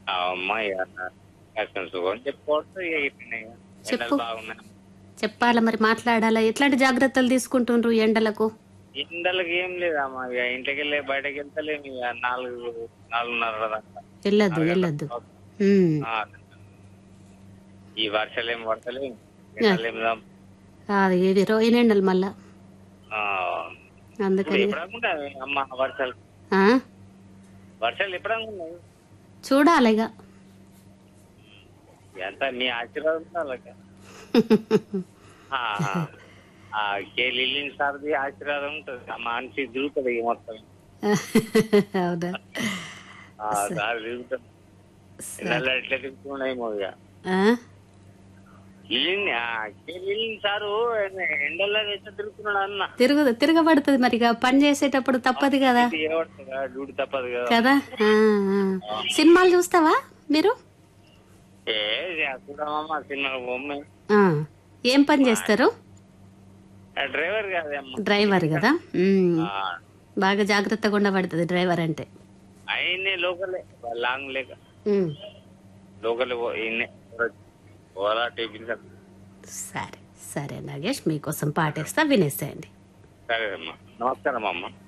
ఆ అమ్మాయి కష్టం సుఖం చెప్పుకోవచ్చు ఇక ఇట్లనే ఇక. చెప్పు. ఎండలు బాగున్నాయి చెప్పాలా మరి మాట్లాడాలా ఎట్లాంటి జాగ్రత్తలు తీసుకుంటుండ్రు ఎండలకు ఎండలకి ఏం లేదమ్మా ఇక ఇంటికి వెళ్ళి బయటకి వెళ్తలేము ఇక నాలుగు నాలుగున్నర దాకా వెళ్ళొద్దు వెళ్ళొద్దు ఉమ్. ఆ, ఈ వర్షాలు ఏం పడతలేము ఎండలు ఏం దా- అది ఇది రోయిన ఎండలు మళ్ళా ఆ, ఇప్పుడు అందుకని ఎప్పుడనుకుంటాయి అమ్మ వర్షాలు ఆ? వర్షాలు ఎప్పుడనుకున్నాయి చూడాలి ఇక ఎంత మీ ఆశీర్వాదం ఉండాలి ఆ, ఆ కే లిల్లిన్ సార్ది ఆశీర్వాదం ఉంటుంది ఆ మనిషి తిరుగుతుంది ఇక మొత్తం అవునా ఆ, సార్ తిరుగుతుంది ఎండలు ఎట్లా తిరుగుతున్నాయేమో ఇక ఆ? లిల్లిన్ ఆ, కే లిల్లిన్ సారు ఎండల్లో ఎట్లా తిరుగుతున్నాడు అన్న తిరుగు తిరగబడుతుంది మరి ఇక పని చేసేటప్పుడు తప్పదు కదా ఇది ఏమంటారు డ్యూటీ తప్పదు కదా కదా ఆ, ఆ. సినిమాలు చూస్తావా మీరు ఏ చూడమమ్మా సినిమా బొమ్మ ఆ. ఏం పని చేస్తారు డ్రైవర్ కాదమ్మా డ్రైవర్ కదా ఉమ్. ఆ, బాగా జాగ్రత్తగా ఉండబడుతుంది డ్రైవర్ అంటే ఆయన్నే లోకలే లాంగ్ లేక ఉమ్. లోకల్ ఈయన్నే ఓలా టిఫిన్ సరే సరే నాగేష్ మీకోసం పాటేస్తా వినేసేయండి సరే అమ్మా నమస్కారం అమ్మా